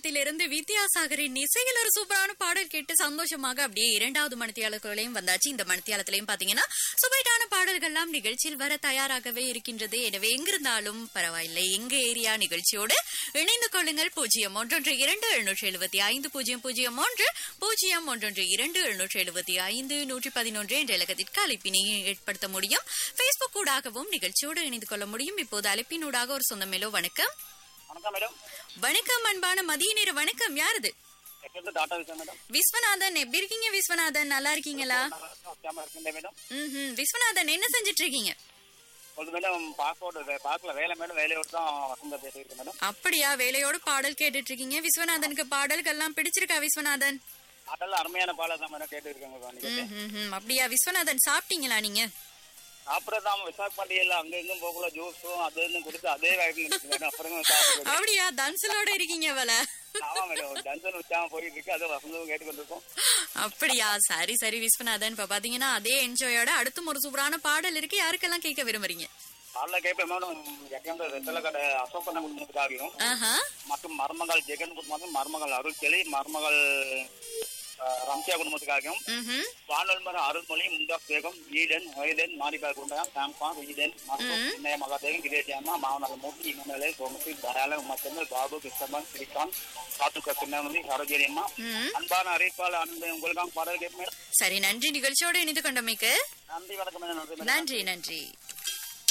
திரைப்படத்திலிருந்து வித்யாசாகரின் இசையில் ஒரு சூப்பரான பாடல் கேட்டு சந்தோஷமாக அப்படியே இரண்டாவது மணித்தியாளர்களையும் வந்தாச்சு இந்த மணித்தியாலத்திலையும் பாத்தீங்கன்னா சுவைட்டான பாடல்கள்லாம் நிகழ்ச்சியில் வர தயாராகவே இருக்கின்றது எனவே எங்கிருந்தாலும் பரவாயில்லை எங்க ஏரியா நிகழ்ச்சியோடு இணைந்து கொள்ளுங்கள் பூஜ்ஜியம் ஒன்றொன்று இரண்டு எழுநூற்றி எழுபத்தி ஐந்து பூஜ்ஜியம் பூஜ்ஜியம் ஒன்று பூஜ்ஜியம் ஒன்றொன்று இரண்டு எழுநூற்றி எழுபத்தி ஐந்து நூற்றி பதினொன்று என்ற இலக்கத்திற்கு அழைப்பினை ஏற்படுத்த முடியும் பேஸ்புக் ஊடாகவும் நிகழ்ச்சியோடு இணைந்து கொள்ள முடியும் இப்போது அழைப்பினூடாக ஒரு சொந்தமேலோ வணக்கம் வணக்கம் மேடம் வணக்கம் அன்பான மதிய நேர வணக்கம் யாரது எக்கிறது டாடா விஷயம் மேடம் விஸ்வநாதன் எப்படி இருக்கீங்க விஸ்வநாதன் நல்லா இருக்கீங்களா ஓகேமா இருக்கீங்க மேடம் ம் விஸ்வநாதன் என்ன செஞ்சுட்டு இருக்கீங்க ஒரு மேடம் பாஸ்போர்ட் பார்க்கல வேலை மேடம் வேலையோடு தான் வசந்த பேசியிருக்கேன் மேடம் அப்படியா வேலையோட பாடல் கேட்டுட்டு இருக்கீங்க விஸ்வநாதனுக்கு பாடல்கள்லாம் பிடிச்சிருக்கா விஸ்வநாதன் அதெல்லாம் அருமையான பாலை தான் மேடம் கேட்டு இருக்கேன் நீங்க ம், ம், ம். அப்படியா விஸ்வநாதன் சாப்பிட்டீங்களா நீங்க அப்புறம் தான் விசாக் பண்டிகையில் அங்க இங்கும் போகல ஜூஸும் அது இதுன்னு கொடுத்து அதே வாய்ப்பு இருக்கு மேடம் அப்புறம் சாப்பிட்டு அப்படியா தன்சலோட இருக்கீங்க போல ஆமா மேடம் டன்சன் வச்சாம போயிட்டு இருக்கு அது வசந்தம் கேட்டுக்கொண்டிருக்கோம் அப்படியா சரி சரி விஸ்வநாதன் இப்ப பாத்தீங்கன்னா அதே என்ஜாயோட அடுத்தும் ஒரு சூப்பரான பாடல் இருக்கு யாருக்கெல்லாம் கேட்க விரும்புறீங்க காலைல கேட்பேன் மேடம் எக்கேந்த ரெட்டல கடை அசோகண்ண குடும்பத்துக்காகவும் ஆஹா மற்றும் மருமகள் ஜெகன் குடும்பம் மருமகள் அருள்செலி மருமகள் அஹ், ரம்யா குடும்பத்துக்காகவும் ம்ஹும். வானொல்மர அருள்மொழி முந்தாஸ் பேகம் ஈடன் வைதன் மாரிகா குண்டகம் சாம்பாங் ஈடன் மற்றும் சின்ன மகாதேவன் கிரேஜாமா மாவனக மூர்த்தி இமனலை சோமசி தயால மத்தங்கள் பாபு கிருஷ்ணன் ஸ்ரீகாந்த் காத்துக்க சின்னமதி சரோஜரியம்மா ம். அன்பான அறிவிப்பாளர் அன்பு உங்களுக்காக பாடல் கேட்பேன் சரி நன்றி நிகழ்ச்சியோட இணைந்து கொண்டமைக்கு நன்றி வணக்கம் மேடம். நன்றி மேடம். நன்றி நன்றி